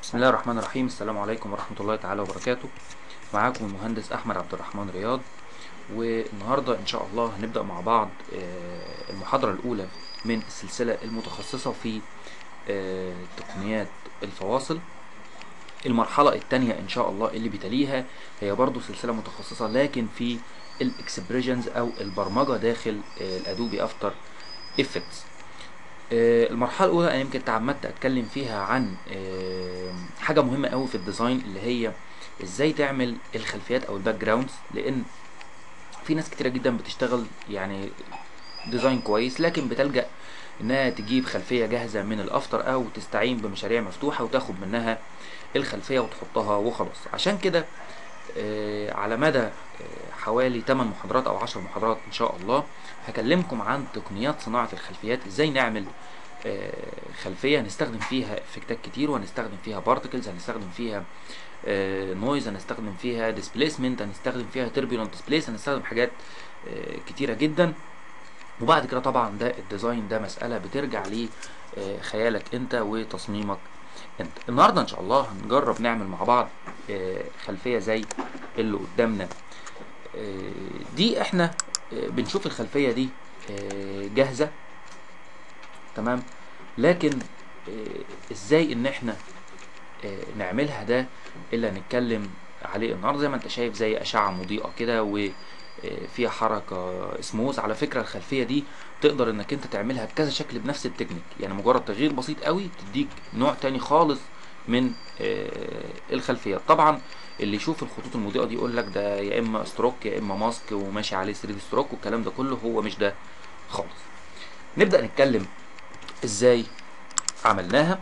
بسم الله الرحمن الرحيم السلام عليكم ورحمة الله تعالى وبركاته معاكم المهندس أحمد عبد الرحمن رياض والنهاردة إن شاء الله هنبدأ مع بعض آه، المحاضرة الأولى من السلسلة المتخصصة في آه، تقنيات الفواصل المرحلة التانية إن شاء الله اللي بتليها هي برضو سلسلة متخصصة لكن في الاكسبريشنز أو البرمجة داخل آه، الأدوبي أفتر إفكتس آه، المرحلة الأولى أنا يمكن تعمدت أتكلم فيها عن آه، حاجة مهمة أوي في الديزاين اللي هي إزاي تعمل الخلفيات أو الباك جراوندز لأن في ناس كتيرة جدا بتشتغل يعني ديزاين كويس لكن بتلجأ إنها تجيب خلفية جاهزة من الأفتر أو تستعين بمشاريع مفتوحة وتاخد منها الخلفية وتحطها وخلاص عشان كده آه، على مدى آه، حوالي 8 محاضرات او 10 محاضرات ان شاء الله هكلمكم عن تقنيات صناعة الخلفيات ازاي نعمل آه، خلفية هنستخدم فيها افكتات كتير وهنستخدم فيها بارتكلز هنستخدم فيها نويز هنستخدم فيها ديسبليسمنت هنستخدم فيها تربيولنت ديسبليس هنستخدم حاجات آه، كتيرة جدا وبعد كده طبعا ده الديزاين ده مسألة بترجع لخيالك انت وتصميمك انت النهارده ان شاء الله هنجرب نعمل مع بعض آه، خلفيه زي اللي قدامنا آه، دي احنا آه، بنشوف الخلفيه دي آه، جاهزه تمام لكن آه، ازاي ان احنا آه، نعملها ده اللي هنتكلم عليه النهارده زي ما انت شايف زي اشعه مضيئه كده وفيها حركه سموث على فكره الخلفيه دي تقدر انك انت تعملها بكذا شكل بنفس التكنيك يعني مجرد تغيير بسيط قوي تديك نوع تاني خالص من آه، الخلفيات طبعا اللي يشوف الخطوط المضيئه دي يقول لك ده يا اما ستروك يا اما ماسك وماشي عليه 3 دي ستروك والكلام ده كله هو مش ده خالص نبدا نتكلم ازاي عملناها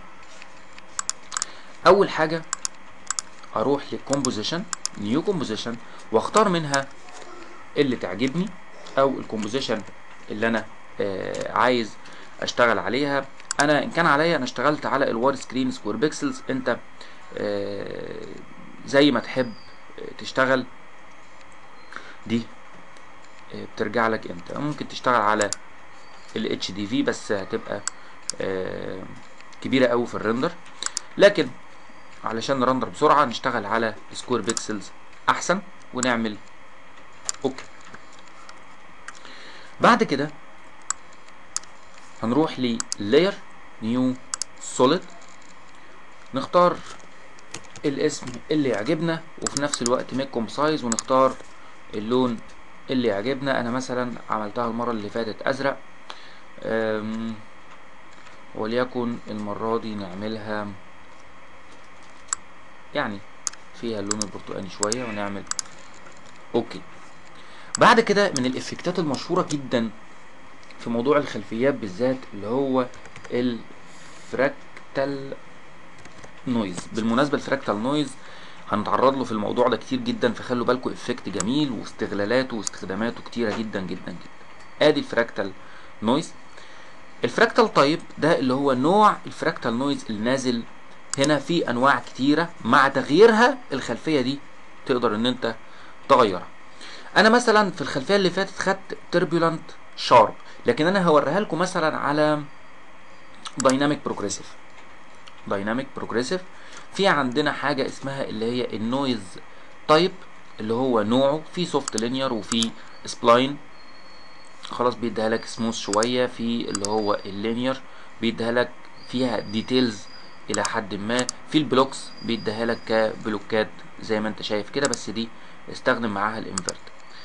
اول حاجه هروح لكومبوزيشن نيو كومبوزيشن واختار منها اللي تعجبني او الكومبوزيشن اللي انا آه عايز اشتغل عليها انا ان كان عليا انا اشتغلت على الوار سكرين سكوير بيكسلز انت آه زي ما تحب آه، تشتغل دي آه بترجع لك انت ممكن تشتغل على ال اتش دي في بس هتبقى آه كبيره قوي في الريندر لكن علشان نرندر بسرعه نشتغل على سكوير بيكسلز احسن ونعمل اوكي بعد كده هنروح ل layer new solid نختار الاسم اللي يعجبنا وفي نفس الوقت ميكم سايز ونختار اللون اللي يعجبنا انا مثلا عملتها المرة اللي فاتت ازرق أم، وليكن المرة دي نعملها يعني فيها اللون البرتقاني شوية ونعمل اوكي بعد كده من الافكتات المشهورة جدا في موضوع الخلفيات بالذات اللي هو الفراكتال نويز بالمناسبة الفراكتال نويز هنتعرض له في الموضوع ده كتير جدا فخلوا بالكم افكت جميل واستغلالاته واستخداماته كتيرة جدا جدا جدا ادي الفراكتال نويز الفراكتال تايب ده اللي هو نوع الفراكتال نويز اللي نازل هنا في انواع كتيرة مع تغييرها الخلفية دي تقدر ان انت تغيرها انا مثلا في الخلفيه اللي فاتت خدت تربولنت شارب لكن انا هوريها لكم مثلا على دايناميك بروجريسيف دايناميك بروجريسيف في عندنا حاجه اسمها اللي هي النويز تايب اللي هو نوعه في سوفت لينير وفي سبلاين خلاص بيديها لك سموث شويه في اللي هو اللينير بيديها لك فيها ديتيلز الى حد ما في البلوكس بيديها لك كبلوكات زي ما انت شايف كده بس دي استخدم معاها الانفرت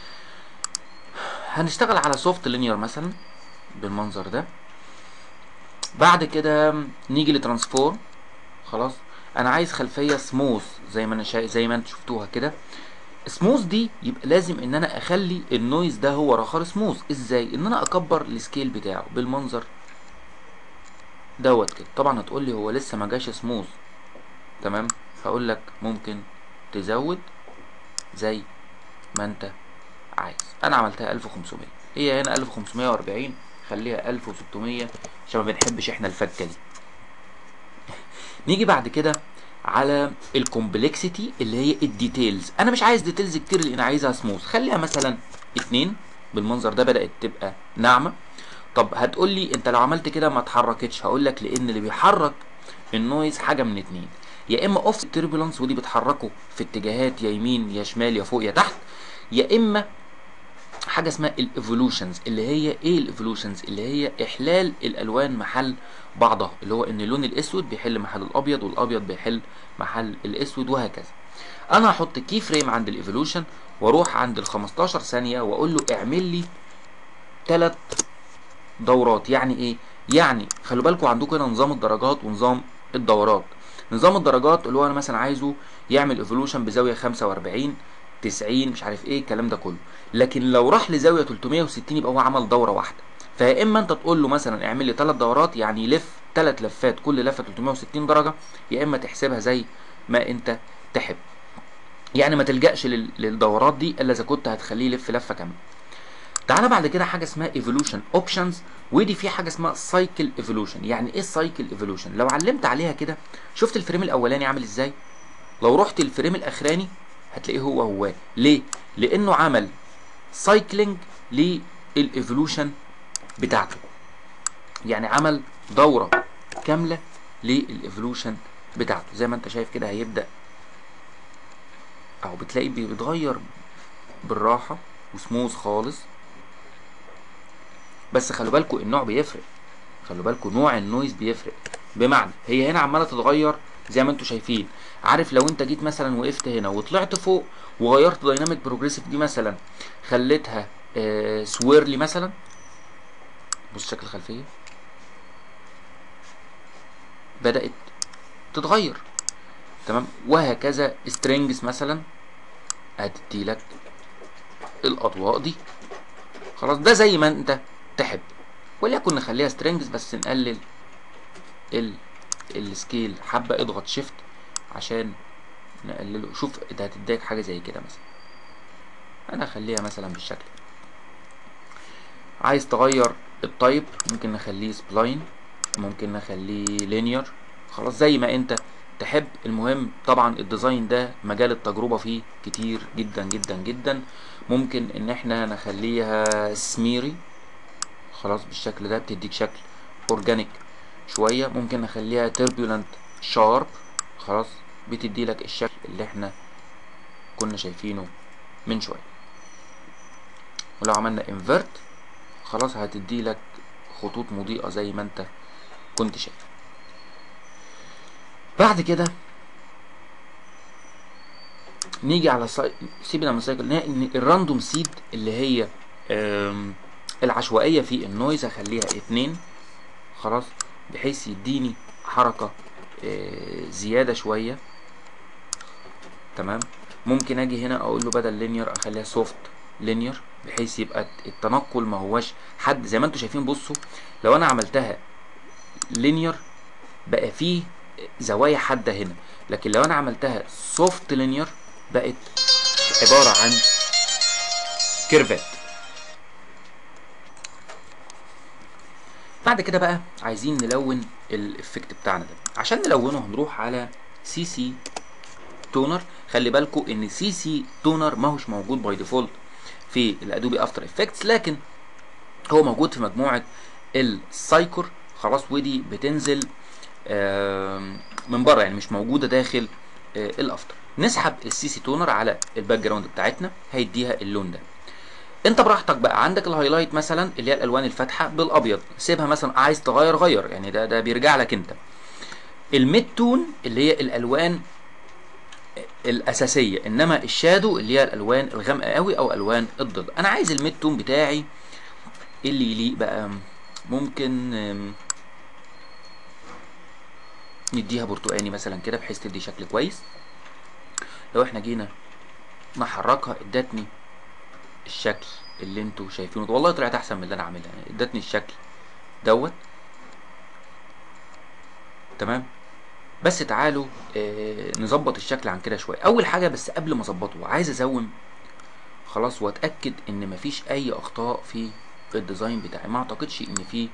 هنشتغل على سوفت لينير مثلا بالمنظر ده بعد كده نيجي لترانسفورم خلاص انا عايز خلفيه سموث زي ما انا شايف زي ما انتم شفتوها كده سموث دي يبقى لازم ان انا اخلي النويز ده هو رخر سموث ازاي ان انا اكبر السكيل بتاعه بالمنظر دوت كده طبعا هتقول لي هو لسه ما جاش سموث تمام هقول لك ممكن تزود زي ما انت عايز انا عملتها 1500 هي هنا 1540 خليها 1600 عشان ما بنحبش احنا الفكه دي نيجي بعد كده على الكومبلكسيتي اللي هي الديتيلز انا مش عايز ديتيلز كتير اللي انا عايزها سموث خليها مثلا اتنين بالمنظر ده بدات تبقى ناعمه طب هتقول لي انت لو عملت كده ما اتحركتش هقول لك لان اللي بيحرك النويز حاجه من اتنين يا اما اوف تربulence ودي بتحركه في اتجاهات يا يمين يا شمال يا فوق يا تحت يا اما حاجه اسمها الايفولوشنز اللي هي ايه الايفولوشنز اللي هي احلال الالوان محل بعضها اللي هو ان اللون الاسود بيحل محل الابيض والابيض بيحل محل الاسود وهكذا انا هحط كي فريم عند الايفولوشن واروح عند ال 15 ثانيه واقول له اعمل لي ثلاث دورات يعني ايه يعني خلوا بالكم عندكم هنا نظام الدرجات ونظام الدورات نظام الدرجات اللي هو انا مثلا عايزه يعمل ايفولوشن بزاويه 45 90 مش عارف ايه الكلام ده كله لكن لو راح لزاويه 360 يبقى هو عمل دوره واحده فيا اما انت تقول له مثلا اعمل لي ثلاث دورات يعني يلف ثلاث لفات كل لفه 360 درجه يا اما تحسبها زي ما انت تحب يعني ما تلجاش لل- للدورات دي الا اذا كنت هتخليه يلف لفه كامله تعالى بعد كده حاجه اسمها ايفولوشن اوبشنز ودي في حاجه اسمها سايكل ايفولوشن يعني ايه السايكل ايفولوشن لو علمت عليها كده شفت الفريم الاولاني عامل ازاي لو رحت الفريم الاخراني هتلاقيه هو هو ليه لانه عمل سايكلينج للايفولوشن بتاعته يعني عمل دوره كامله للايفولوشن بتاعته زي ما انت شايف كده هيبدا اهو بتلاقي بي- بيتغير بالراحه وسموث خالص بس خلوا بالكم النوع بيفرق خلوا بالكم نوع النويز بيفرق بمعنى هي هنا عماله تتغير زي ما انتم شايفين عارف لو انت جيت مثلا وقفت هنا وطلعت فوق وغيرت دايناميك بروجريسيف دي مثلا خليتها آه سويرلي مثلا بص شكل الخلفيه بدات تتغير تمام وهكذا سترينجز مثلا هتدي لك الاضواء دي خلاص ده زي ما انت تحب وليكن نخليها سترينجز بس نقلل ال السكيل حبه اضغط شيفت عشان نقلله شوف ده هتديك حاجه زي كده مثلا انا اخليها مثلا بالشكل ده. عايز تغير التايب ممكن نخليه سبلاين ممكن نخليه لينير خلاص زي ما انت تحب المهم طبعا الديزاين ده مجال التجربة فيه كتير جدا جدا جدا ممكن ان احنا نخليها سميري خلاص بالشكل ده بتديك شكل اورجانيك شوية ممكن نخليها تربيولنت شارب خلاص بتدي لك الشكل اللي احنا كنا شايفينه من شوية ولو عملنا انفرت خلاص هتدي لك خطوط مضيئة زي ما انت كنت شايف بعد كده نيجي على ساي... سيبنا من السايكل نا- إن الراندوم سيد اللي هي آم، العشوائية في النويز هخليها اتنين خلاص بحيث يديني حركة آه، زيادة شوية تمام ممكن اجي هنا اقول له بدل لينير اخليها سوفت لينير بحيث يبقى التنقل ما هوش حد زي ما انتم شايفين بصوا لو انا عملتها لينير بقى فيه زوايا حادة هنا لكن لو انا عملتها سوفت لينير بقت عبارة عن كيرفات بعد كده بقى عايزين نلون الافكت بتاعنا ده عشان نلونه هنروح على سي سي تونر خلي بالكم ان سي سي تونر ما هوش موجود باي ديفولت في الادوبي افتر افكتس لكن هو موجود في مجموعه السايكور خلاص ودي بتنزل آم، من بره يعني مش موجوده داخل آه، الافتر نسحب السي سي تونر على الباك جراوند بتاعتنا هيديها اللون ده انت براحتك بقى عندك الهايلايت مثلا اللي هي الالوان الفاتحه بالابيض سيبها مثلا عايز تغير غير يعني ده ده بيرجع لك انت الميد تون اللي هي الالوان الاساسيه انما الشادو اللي هي الالوان الغامقه قوي او الوان الظل انا عايز الميد تون بتاعي اللي يليق بقى ممكن آم، نديها برتقاني مثلا كده بحيث تدي شكل كويس لو احنا جينا نحركها ادتني الشكل اللي انتوا شايفينه ده. والله طلعت احسن من اللي انا عاملها يعني ادتني الشكل دوت تمام بس تعالوا آه نظبط الشكل عن كده شويه اول حاجه بس قبل ما اظبطه عايز ازوم خلاص واتاكد ان مفيش اي اخطاء في الديزاين بتاعي ما اعتقدش ان في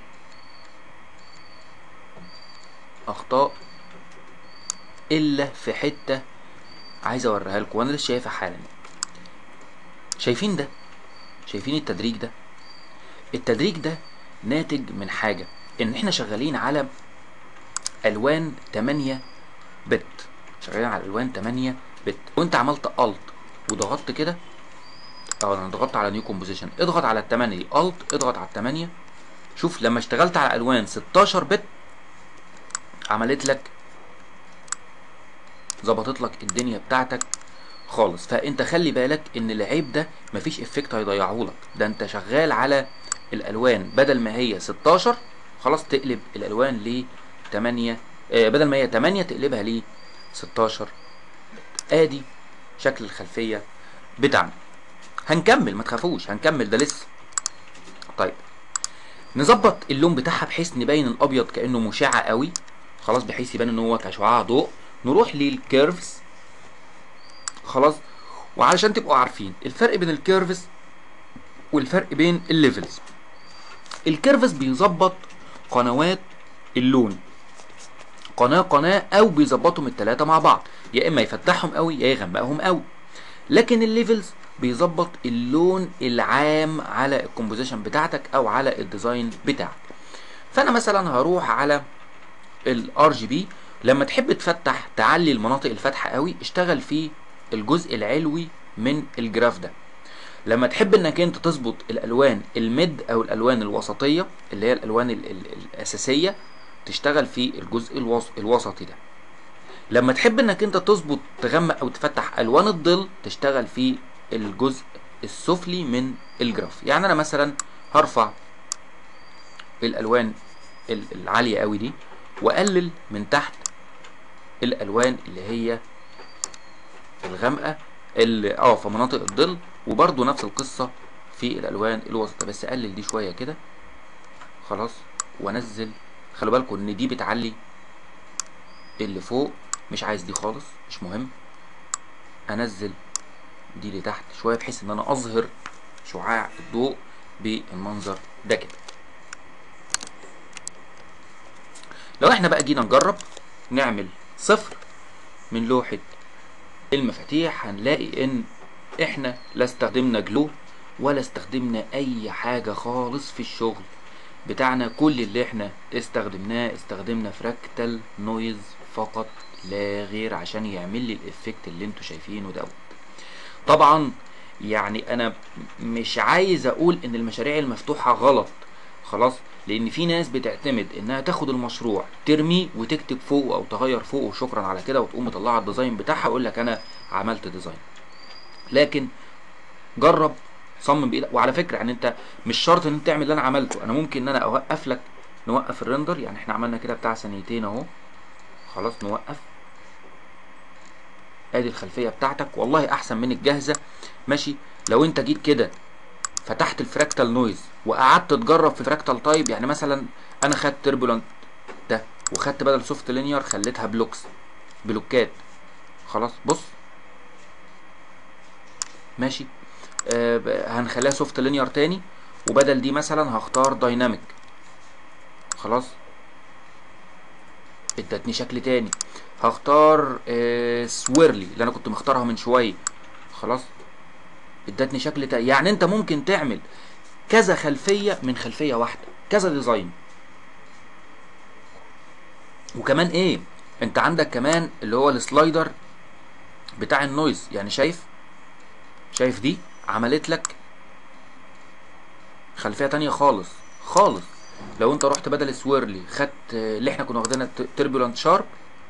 اخطاء الا في حته عايز اوريها لكم وانا لسه شايفها حالا شايفين ده شايفين التدريج ده التدريج ده ناتج من حاجه ان احنا شغالين على الوان 8 بت شغالين على الوان 8 بت وانت عملت الت وضغطت كده اه انا ضغطت على نيو كومبوزيشن اضغط على ال 8 دي الت اضغط على ال 8 شوف لما اشتغلت على الوان 16 بت عملت لك ظبطت لك الدنيا بتاعتك خالص فانت خلي بالك ان العيب ده مفيش افكت هيضيعه لك ده انت شغال على الالوان بدل ما هي 16 خلاص تقلب الالوان ل 8 آه بدل ما هي 8 تقلبها ل 16 ادي شكل الخلفيه بتاعنا هنكمل ما تخافوش هنكمل ده لسه طيب نظبط اللون بتاعها بحيث نبين الابيض كانه مشع قوي خلاص بحيث يبان ان هو كشعاع ضوء نروح للكيرفز خلاص وعلشان تبقوا عارفين الفرق بين الكيرفز والفرق بين الليفلز الكيرفز بيظبط قنوات اللون قناه قناه او بيظبطهم الثلاثه مع بعض يا اما يفتحهم قوي يا يغمقهم قوي لكن الليفلز بيظبط اللون العام على الكومبوزيشن بتاعتك او على الديزاين بتاعك فانا مثلا هروح على الار جي بي لما تحب تفتح تعلي المناطق الفاتحه قوي اشتغل في الجزء العلوي من الجراف ده لما تحب انك انت تظبط الالوان الميد او الالوان الوسطيه اللي هي الالوان ال ال الاساسيه تشتغل في الجزء الوس الوسطي ده لما تحب انك انت تظبط تغمق او تفتح الوان الظل تشتغل في الجزء السفلي من الجراف يعني انا مثلا هرفع الالوان العاليه قوي دي واقلل من تحت الالوان اللي هي الغامقه اللي اه في مناطق الظل وبرده نفس القصه في الالوان الوسطى بس اقلل دي شويه كده خلاص وانزل خلوا بالكم ان دي بتعلي اللي فوق مش عايز دي خالص مش مهم انزل دي لتحت شويه بحيث ان انا اظهر شعاع الضوء بالمنظر ده كده لو احنا بقى جينا نجرب نعمل صفر من لوحة المفاتيح هنلاقي ان احنا لا استخدمنا جلو ولا استخدمنا اي حاجة خالص في الشغل بتاعنا كل اللي احنا استخدمناه استخدمنا فراكتال نويز فقط لا غير عشان يعمل لي الافكت اللي انتوا شايفينه دوت طبعا يعني انا مش عايز اقول ان المشاريع المفتوحة غلط خلاص لان في ناس بتعتمد انها تاخد المشروع ترميه وتكتب فوقه او تغير فوقه وشكرا على كده وتقوم مطلعه الديزاين بتاعها يقول لك انا عملت ديزاين لكن جرب صمم بايدك وعلى فكره يعني انت مش شرط ان انت تعمل اللي انا عملته انا ممكن ان انا اوقف لك نوقف الريندر يعني احنا عملنا كده بتاع ثانيتين اهو خلاص نوقف ادي الخلفيه بتاعتك والله احسن من الجاهزه ماشي لو انت جيت كده فتحت الفراكتال نويز وقعدت تجرب في فراكتال تايب يعني مثلا انا خدت تربولنت ده وخدت بدل سوفت لينير خليتها بلوكس بلوكات خلاص بص ماشي آه هنخليها سوفت لينير تاني وبدل دي مثلا هختار دايناميك خلاص ادتني شكل تاني هختار آه سويرلي اللي انا كنت مختارها من شويه خلاص ادتني شكل تاني يعني انت ممكن تعمل كذا خلفيه من خلفيه واحده كذا ديزاين وكمان ايه انت عندك كمان اللي هو السلايدر بتاع النويز يعني شايف شايف دي عملت لك خلفيه تانية خالص خالص لو انت رحت بدل سويرلي خدت اللي احنا كنا واخدينها تربولنت شارب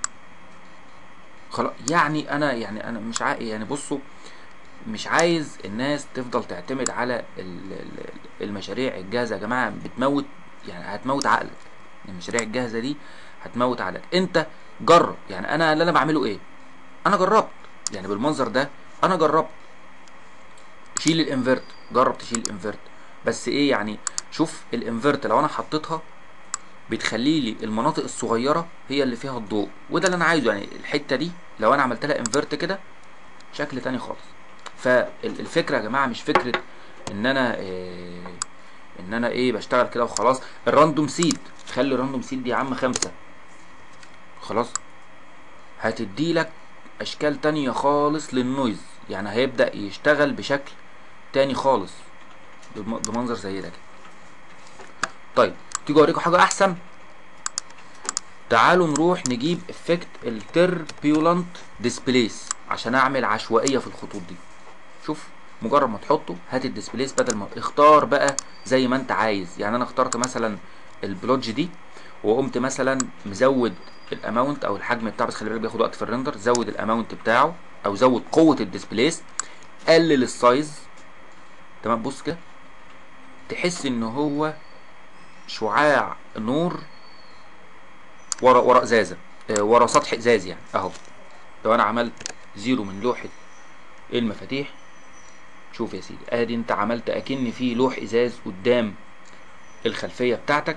خلاص يعني انا يعني انا مش عايز يعني بصوا مش عايز الناس تفضل تعتمد على المشاريع الجاهزه يا جماعه بتموت يعني هتموت عقلك المشاريع الجاهزه دي هتموت عقلك انت جرب يعني انا اللي انا بعمله ايه انا جربت يعني بالمنظر ده انا جربت شيل الانفرت جرب تشيل الانفرت بس ايه يعني شوف الانفرت لو انا حطيتها بتخلي لي المناطق الصغيره هي اللي فيها الضوء وده اللي انا عايزه يعني الحته دي لو انا عملت لها انفرت كده شكل تاني خالص فالفكره يا جماعه مش فكره ان انا إيه ان انا ايه بشتغل كده وخلاص الراندوم سيد خلي الراندوم سيد دي يا عم خمسة خلاص هتدي لك اشكال تانية خالص للنويز يعني هيبدأ يشتغل بشكل تاني خالص بمنظر زي ده كده طيب تيجي اوريكم حاجة احسن تعالوا نروح نجيب افكت التربيولنت ديسبليس عشان اعمل عشوائيه في الخطوط دي شوف مجرد ما تحطه هات الديسبليس بدل ما اختار بقى زي ما انت عايز يعني انا اخترت مثلا البلوج دي وقمت مثلا مزود الاماونت او الحجم بتاعه بس خلي بالك بياخد وقت في الريندر زود الاماونت بتاعه او زود قوه الديسبليس قلل السايز تمام بص كده تحس ان هو شعاع نور ورا ورا ازازه آه، ورا سطح ازاز يعني اهو لو انا عملت زيرو من لوحه المفاتيح شوف يا سيدي ادي انت عملت اكن في لوح ازاز قدام الخلفيه بتاعتك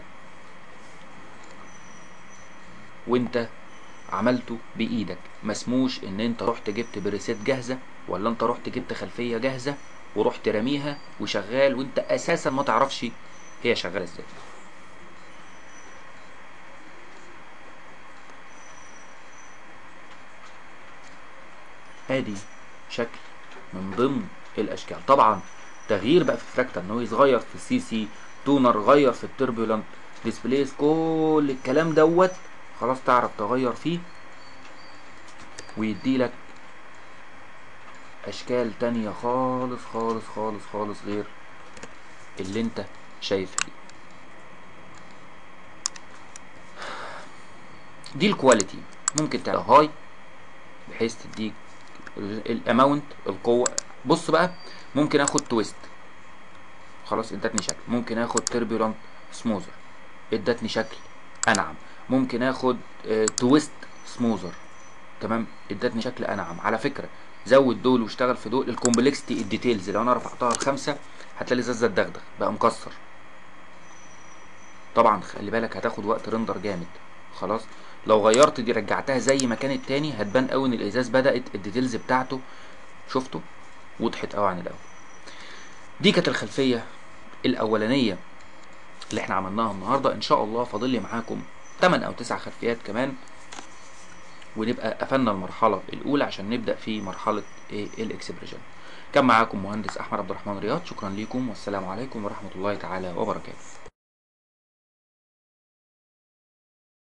وانت عملته بايدك مسموش ان انت رحت جبت بريسيت جاهزه ولا انت رحت جبت خلفيه جاهزه ورحت راميها وشغال وانت اساسا ما تعرفش هي شغاله ازاي ادي شكل من ضمن الاشكال طبعا تغيير بقى في الفراكتال نويز غير في السي سي تونر غير في التربولنت ديسبليس كل الكلام دوت خلاص تعرف تغير فيه ويديلك اشكال تانية خالص خالص خالص خالص غير اللي انت شايفها دي دي الكواليتي ممكن تعمل هاي بحيث تديك الاماونت القوه بص بقى ممكن اخد تويست خلاص ادتني شكل ممكن اخد تربيولنت سموزر ادتني شكل انعم ممكن اخد آه، تويست سموزر تمام ادتني شكل انعم على فكره زود دول واشتغل في دول الكومبلكسيتي الديتيلز لو انا رفعتها لخمسه هتلاقي الازاز الدغدغ بقى مكسر طبعا خلي بالك هتاخد وقت رندر جامد خلاص لو غيرت دي رجعتها زي ما كانت تاني هتبان قوي ان الازاز بدات الديتيلز بتاعته شفته وضحت قوي عن الاول دي كانت الخلفيه الاولانيه اللي احنا عملناها النهارده ان شاء الله فاضل لي معاكم 8 او 9 خلفيات كمان ونبقى قفلنا المرحله الاولى عشان نبدا في مرحله ايه الاكسبريشن كان معاكم مهندس احمد عبد الرحمن رياض شكرا ليكم والسلام عليكم ورحمه الله تعالى وبركاته